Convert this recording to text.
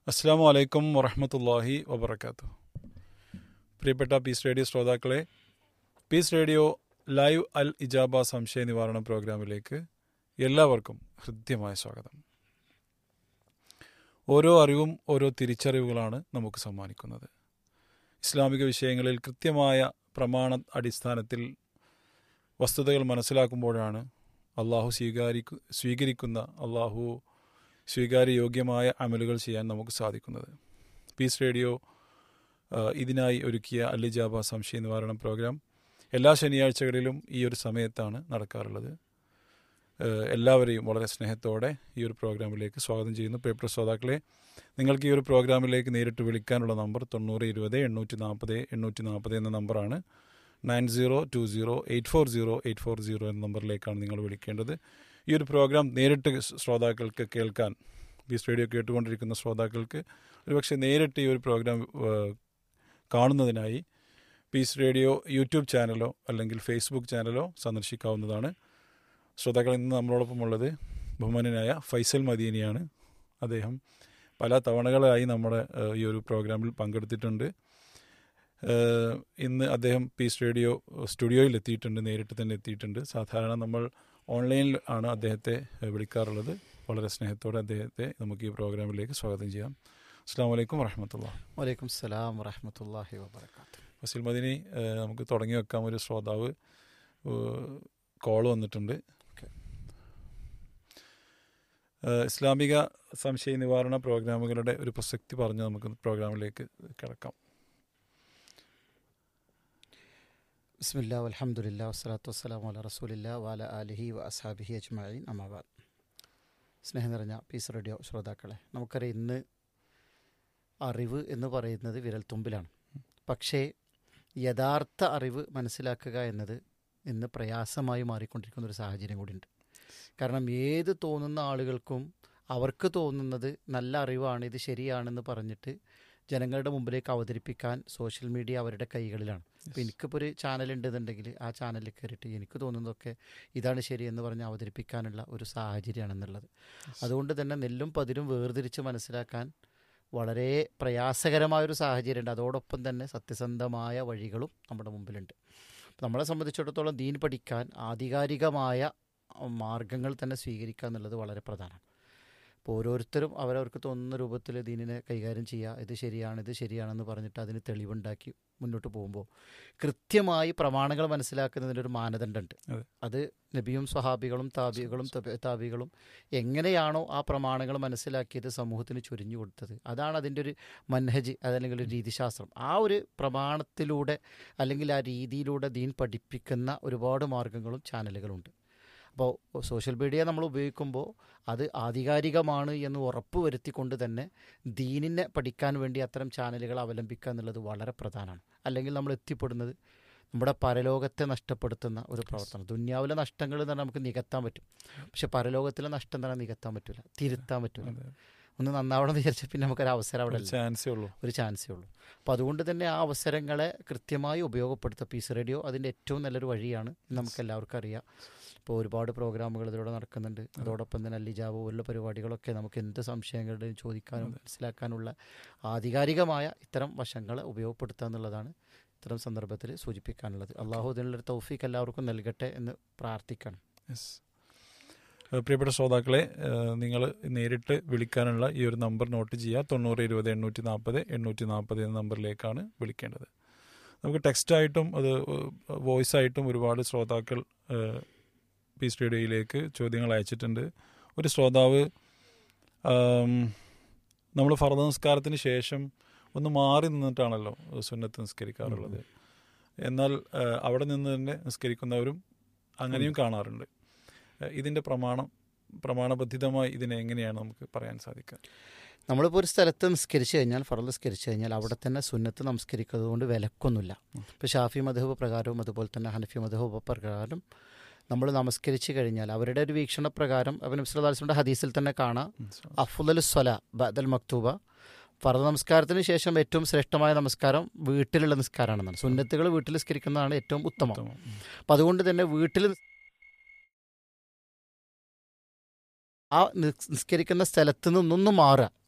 അസ്സാം വലൈക്കും വറഹമത്തല്ലാഹി വബർക്കാത്തു പ്രിയപ്പെട്ട പീസ് റേഡിയോ ശ്രോതാക്കളെ പീസ് റേഡിയോ ലൈവ് അൽ ഇജാബ സംശയ നിവാരണ പ്രോഗ്രാമിലേക്ക് എല്ലാവർക്കും ഹൃദ്യമായ സ്വാഗതം ഓരോ അറിവും ഓരോ തിരിച്ചറിവുകളാണ് നമുക്ക് സമ്മാനിക്കുന്നത് ഇസ്ലാമിക വിഷയങ്ങളിൽ കൃത്യമായ പ്രമാണ അടിസ്ഥാനത്തിൽ വസ്തുതകൾ മനസ്സിലാക്കുമ്പോഴാണ് അള്ളാഹു സ്വീകാരിക്കു സ്വീകരിക്കുന്ന അള്ളാഹു സ്വീകാര്യയോഗ്യമായ അമലുകൾ ചെയ്യാൻ നമുക്ക് സാധിക്കുന്നത് പീസ് റേഡിയോ ആ, ഇതിനായി ഒരുക്കിയ അല്ലിജാബ സംശയ നിവാരണ പ്രോഗ്രാം എല്ലാ ശനിയാഴ്ചകളിലും ഈ ഒരു സമയത്താണ് നടക്കാറുള്ളത് ആ, എല്ലാവരെയും വളരെ സ്നേഹത്തോടെ ഈ ഒരു പ്രോഗ്രാമിലേക്ക് സ്വാഗതം ചെയ്യുന്നു പ്രിയപ്പെട്ട ശ്രോതാക്കളെ നിങ്ങൾക്ക് ഈ ഒരു പ്രോഗ്രാമിലേക്ക് നേരിട്ട് വിളിക്കാനുള്ള നമ്പർ തൊണ്ണൂറ് ഇരുപത് എണ്ണൂറ്റി നാൽപ്പത് എണ്ണൂറ്റി നാൽപ്പത് എന്ന നമ്പറാണ് nine zero two zero eight four zero eight four zero എന്ന നമ്പറിലേക്കാണ് നിങ്ങൾ വിളിക്കേണ്ടത് ഈ ഒരു പ്രോഗ്രാം നേരിട്ട് ശ്രോതാക്കൾക്ക് കേൾക്കാൻ ബീസ് റേഡിയോ കേട്ടുകൊണ്ടിരിക്കുന്ന ശ്രോതാക്കൾക്ക് ഒരുപക്ഷെ നേരിട്ട് ഈ ഒരു പ്രോഗ്രാം ഏഹ്, കാണുന്നതിനായി പീസ് റേഡിയോ യൂട്യൂബ് ചാനലോ അല്ലെങ്കിൽ ഫേസ്ബുക്ക് ചാനലോ സന്ദർശിക്കാവുന്നതാണ് ശ്രോതാക്കൾ ഇന്ന് നമ്മളോടൊപ്പം ഉള്ളത് ബഹുമാനനായ ഫൈസൽ മദീനിയാണ് അദ്ദേഹം പല തവണകളായി നമ്മുടെ ഏഹ്, ഈ ഒരു പ്രോഗ്രാമിൽ പങ്കെടുത്തിട്ടുണ്ട് ഏഹ്, ഇന്ന് അദ്ദേഹം പീസ് റേഡിയോ സ്റ്റുഡിയോയിൽ എത്തിയിട്ടുണ്ട് നേരിട്ട് തന്നെ എത്തിയിട്ടുണ്ട് സാധാരണ നമ്മൾ ഓൺലൈനിൽ ആണ് അദ്ദേഹത്തെ ഏഹ്, വിളിക്കാറുള്ളത് വളരെ സ്നേഹത്തോടെ അദ്ദേഹത്തെ നമുക്ക് ഈ പ്രോഗ്രാമിലേക്ക് സ്വാഗതം ചെയ്യാം അസ്സാം വലൈക്കും വറഹമത്തുള്ള വലൈക്കും സ്സലാം വറഹമത്തല്ലാഹി വബർക്കാത്തു ഫസിൽ മദിനി ഏഹ്, നമുക്ക് തുടങ്ങി വെക്കാം ഒരു ശ്രോതാവ് കോൾ വന്നിട്ടുണ്ട് ഓക്കെ. ഏഹ്, ഇസ്ലാമിക സംശയ നിവാരണ പ്രോഗ്രാമുകളുടെ ഒരു പ്രസക്തി പറഞ്ഞ് നമുക്ക് പ്രോഗ്രാമിലേക്ക് കിടക്കാം ബിസ്മില്ലാ അലഹമുല്ല വസ്സലാത്തു വസ്സലാം വല റസൂലില്ല വാല അലിഹി വ അസാബിഹി അജ്മഈൻ അമാബാദ് സ്നേഹം നിറഞ്ഞ പീസ് റേഡിയോ ശ്രോതാക്കളെ നമുക്കറിയാം ഇന്ന് അറിവ് എന്ന് പറയുന്നത് വിരൽത്തുമ്പിലാണ് പക്ഷേ യഥാർത്ഥ അറിവ് മനസ്സിലാക്കുക എന്നത് ഇന്ന് പ്രയാസമായി മാറിക്കൊണ്ടിരിക്കുന്ന ഒരു സാഹചര്യം കൂടിയുണ്ട് കാരണം ഏത് തോന്നുന്ന ആളുകൾക്കും അവർക്ക് തോന്നുന്നത് നല്ല അറിവാണ് ഇത് ശരിയാണെന്ന് പറഞ്ഞിട്ട് ജനങ്ങളുടെ മുമ്പിലേക്ക് അവതരിപ്പിക്കാൻ സോഷ്യൽ മീഡിയ അവരുടെ കൈകളിലാണ് അപ്പോൾ എനിക്കിപ്പോൾ ഒരു ചാനൽ ഉണ്ടെന്നുണ്ടെങ്കിൽ ആ ചാനലിൽ കയറിയിട്ട് എനിക്ക് തോന്നുന്നതൊക്കെ ഇതാണ് ശരി എന്ന് പറഞ്ഞ് അവതരിപ്പിക്കാനുള്ള ഒരു സാഹചര്യമാണെന്നുള്ളത് അതുകൊണ്ട് തന്നെ നെല്ലും പതിരും വേർതിരിച്ച് മനസ്സിലാക്കാൻ വളരെ പ്രയാസകരമായൊരു സാഹചര്യമുണ്ട് അതോടൊപ്പം തന്നെ സത്യസന്ധമായ വഴികളും നമ്മുടെ മുമ്പിലുണ്ട് അപ്പോൾ നമ്മളെ സംബന്ധിച്ചിടത്തോളം ദീൻ പഠിക്കാൻ ആധികാരികമായ മാർഗങ്ങൾ തന്നെ സ്വീകരിക്കുക എന്നുള്ളത് വളരെ പ്രധാനമാണ് അപ്പോൾ ഓരോരുത്തരും അവരവർക്ക് തോന്നുന്ന രൂപത്തിൽ ദീനിനെ കൈകാര്യം ചെയ്യുക ഇത് ശരിയാണ് ഇത് ശരിയാണെന്ന് പറഞ്ഞിട്ട് അതിന് തെളിവുണ്ടാക്കി മുന്നോട്ട് പോകുമ്പോൾ കൃത്യമായി പ്രമാണങ്ങൾ മനസ്സിലാക്കുന്നതിൻ്റെ ഒരു മാനദണ്ഡമുണ്ട് അതെ. അത് നബിയും സ്വഹാബികളും താബികളും തബ- താബികളും എങ്ങനെയാണോ ആ പ്രമാണങ്ങൾ മനസ്സിലാക്കിയത് സമൂഹത്തിന് ചൊരിഞ്ഞു കൊടുത്തത് അതാണ് അതിൻ്റെ ഒരു മൻഹജ് അതല്ലെങ്കിൽ ഒരു രീതിശാസ്ത്രം ആ ഒരു പ്രമാണത്തിലൂടെ അല്ലെങ്കിൽ ആ രീതിയിലൂടെ ദീൻ പഠിപ്പിക്കുന്ന ഒരുപാട് മാർഗങ്ങളും ചാനലുകളുണ്ട് അപ്പോൾ സോഷ്യൽ മീഡിയ നമ്മൾ ഉപയോഗിക്കുമ്പോൾ അത് ആധികാരികമാണ് എന്ന് ഉറപ്പ് വരുത്തിക്കൊണ്ട് തന്നെ ദീനിനെ പഠിക്കാൻ വേണ്ടി അത്തരം ചാനലുകൾ അവലംബിക്കുക എന്നുള്ളത് വളരെ പ്രധാനമാണ് അല്ലെങ്കിൽ നമ്മൾ എത്തിപ്പെടുന്നത് നമ്മുടെ പരലോകത്തെ നഷ്ടപ്പെടുത്തുന്ന ഒരു പ്രവർത്തനം ദുന്യാവിലെ നഷ്ടങ്ങൾ എന്ന് പറഞ്ഞാൽ നമുക്ക് നികത്താൻ പറ്റും പക്ഷെ പരലോകത്തിലെ നഷ്ടം തന്നെ നികത്താൻ പറ്റില്ല തിരുത്താൻ പറ്റില്ല അതെ. ഒന്ന് നന്നാവണം എന്ന് വിചാരിച്ചാൽ പിന്നെ നമുക്കൊരു അവസരം അവിടെ ഒരു ഇല്ല. ചാൻസേ ഉള്ളൂ ഒരു ചാൻസേ ഉള്ളൂ അപ്പോൾ അതുകൊണ്ട് തന്നെ ആ അവസരങ്ങളെ കൃത്യമായി ഉപയോഗപ്പെടുത്തുക പീസ് റേഡിയോ അതിൻ്റെ ഏറ്റവും നല്ലൊരു വഴിയാണ് എന്ന് നമുക്ക് എല്ലാവർക്കും അറിയാം ഇപ്പോൾ ഒരുപാട് പ്രോഗ്രാമുകൾ ഇതിലൂടെ നടക്കുന്നുണ്ട് അതോടൊപ്പം തന്നെ അല്ലിജാബ് പോലുള്ള പരിപാടികളൊക്കെ നമുക്ക് എന്ത് സംശയങ്ങളുടെയും ചോദിക്കാനും മനസ്സിലാക്കാനുള്ള ആധികാരികമായ ഇത്തരം വശങ്ങളെ ഉപയോഗപ്പെടുത്തുക എന്നുള്ളതാണ് ഇത്തരം സന്ദർഭത്തിൽ സൂചിപ്പിക്കാനുള്ളത് അള്ളാഹു ഇതിനുള്ളൊരു തൗഫീക്ക് എല്ലാവർക്കും നൽകട്ടെ എന്ന് പ്രാർത്ഥിക്കണം യെസ് ഏഹ് പ്രിയപ്പെട്ട ശ്രോതാക്കളെ നിങ്ങൾ നേരിട്ട് വിളിക്കാനുള്ള ഈ ഒരു നമ്പർ നോട്ട് ചെയ്യുക തൊണ്ണൂറ് ഇരുപത് എണ്ണൂറ്റി നാൽപ്പത് എണ്ണൂറ്റി നാൽപ്പത് എന്ന നമ്പറിലേക്കാണ് വിളിക്കേണ്ടത് നമുക്ക് ടെക്സ്റ്റായിട്ടും അത് വോയിസ് ആയിട്ടും ഒരുപാട് ശ്രോതാക്കൾ ഏഹ്, പീസ് റേഡിയോയിലേക്ക് ചോദ്യങ്ങൾ അയച്ചിട്ടുണ്ട് ഒരു ശ്രോതാവ് നമ്മൾ ഫർദ നിസ്കാരത്തിന് ശേഷം ഒന്ന് മാറി നിന്നിട്ടാണല്ലോ സുന്നത്ത് നിസ്കരിക്കാറുള്ളത് എന്നാൽ ഏഹ്, അവിടെ നിന്ന് തന്നെ നിസ്കരിക്കുന്നവരും അങ്ങനെയും കാണാറുണ്ട് ഏഹ്, ഇതിന്റെ പ്രമാണം പ്രമാണബദ്ധിതമായി ഇതിനെ എങ്ങനെയാണ് നമുക്ക് പറയാൻ സാധിക്കുക നമ്മളിപ്പോൾ ഒരു സ്ഥലത്ത് നിസ്കരിച്ചു കഴിഞ്ഞാൽ ഫറൽ നിസ്കരിച്ചു കഴിഞ്ഞാൽ അവിടെ തന്നെ സുന്നത്ത് നമസ്കരിക്കുന്നത് കൊണ്ട് വിലക്കൊന്നുമില്ല ഇപ്പോൾ ഷാഫി മധുഹബ് പ്രകാരവും അതുപോലെ തന്നെ ഹനഫി മധുഹബ് പ്രകാരം നമ്മൾ നമസ്കരിച്ചു കഴിഞ്ഞാൽ അവരുടെ ഒരു വീക്ഷണപ്രകാരം അവൻ നബ്സുല്ലാസ്ലിൻ്റെ ഹദീസിൽ തന്നെ കാണാം അഫുദൽ സ്വല ബദൽ മക്തൂബ ഫറദ് നമസ്കാരത്തിന് ശേഷം ഏറ്റവും ശ്രേഷ്ഠമായ നമസ്കാരം വീട്ടിലുള്ള നിസ്കാരമാണെന്നാണ് സുന്നത്തുകൾ വീട്ടിൽ നിസ്കരിക്കുന്നതാണ് ഏറ്റവും ഉത്തമം ഉത്തമം. ഉം. അപ്പം അതുകൊണ്ട് തന്നെ വീട്ടിൽ ആ നിസ്- നിസ്കരിക്കുന്ന സ്ഥലത്ത് നിന്നൊന്നും മാറുക